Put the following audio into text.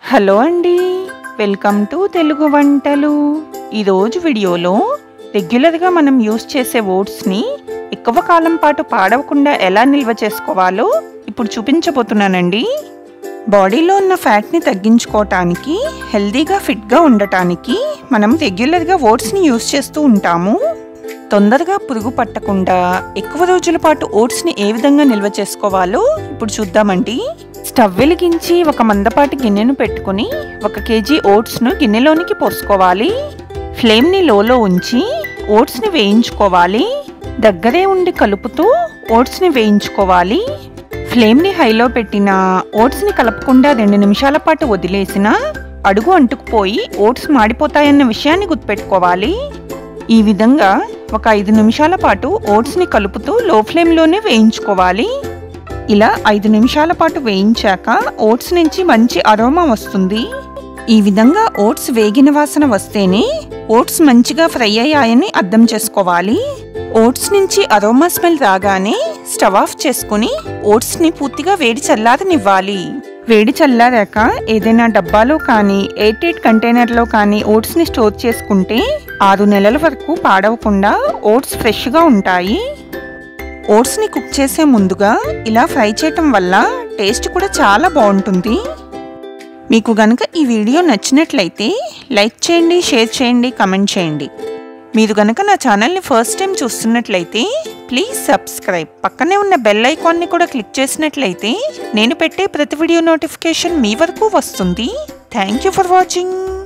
hello అండి welcome to Telugu వంటలు ఈరోజు వీడియోలో రెగ్యులర్గా మనం యూస్ చేసే ఓట్స్ని ఎక్కువ కాలం పాటు పాడవకుండా ఎలా నిల్వ చేసుకోవాలో ఇప్పుడు చూపించబోతున్నానండి బాడీలో ఉన్న ఫ్యాట్ని తగ్గించుకోవటానికి హెల్తీగా ఫిట్గా ఉండటానికి మనం రెగ్యులర్గా ఓట్స్ని యూస్ చేస్తూ ఉంటాము తొందరగా పురుగు పట్టకుండా ఎక్కువ రోజుల పాటు ఓట్స్ని ఏ విధంగా నిల్వ చేసుకోవాలో ఇప్పుడు చూద్దామండి స్టవ్ వెలిగించి ఒక మందపాటి గిన్నెను పెట్టుకుని ఒక కేజీ ఓట్స్ను గిన్నెలోనికి పోసుకోవాలి ఫ్లేమ్ని లోలో ఉంచి ఓట్స్ని వేయించుకోవాలి దగ్గరే ఉండి కలుపుతూ ఓట్స్ని వేయించుకోవాలి ఫ్లేమ్ని హైలో పెట్టిన ఓట్స్ని కలపకుండా రెండు నిమిషాల పాటు వదిలేసిన అడుగు అంటుకుపోయి ఓట్స్ మాడిపోతాయన్న విషయాన్ని గుర్తుపెట్టుకోవాలి ఈ విధంగా ఒక ఐదు నిమిషాల పాటు ఓట్స్ని కలుపుతూ లో ఫ్లేమ్లోనే వేయించుకోవాలి ఇలా ఐదు నిమిషాల పాటు వేయించాక ఓట్స్ నుంచి మంచి అరోమా వస్తుంది ఈ విధంగా ఓట్స్ వేగిన వాసన వస్తేనే ఓట్స్ మంచిగా ఫ్రై అయ్యాయని అర్థం చేసుకోవాలి ఓట్స్ నుంచి అరోమా స్మెల్ రాగానే స్టవ్ ఆఫ్ చేసుకుని ఓట్స్ని పూర్తిగా వేడి చల్లారనివ్వాలి వేడి చల్లారాక ఏదైనా డబ్బాలో కానీ ఎయిర్టైట్ కంటైనర్లో కానీ ఓట్స్ని స్టోర్ చేసుకుంటే ఆరు నెలల వరకు పాడవకుండా ఓట్స్ ఫ్రెష్గా ఉంటాయి ఓట్స్ని కుక్ చేసే ముందుగా ఇలా ఫ్రై చేయటం వల్ల టేస్ట్ కూడా చాలా బాగుంటుంది మీకు గనుక ఈ వీడియో నచ్చినట్లయితే లైక్ చేయండి షేర్ చేయండి కమెంట్ చేయండి మీరు గనుక నా ఛానల్ని ఫస్ట్ టైం చూస్తున్నట్లయితే ప్లీజ్ సబ్స్క్రైబ్ పక్కనే ఉన్న బెల్ ఐకాన్ని కూడా క్లిక్ చేసినట్లయితే నేను పెట్టే ప్రతి వీడియో నోటిఫికేషన్ మీ వరకు వస్తుంది థ్యాంక్ యూ ఫర్ వాచింగ్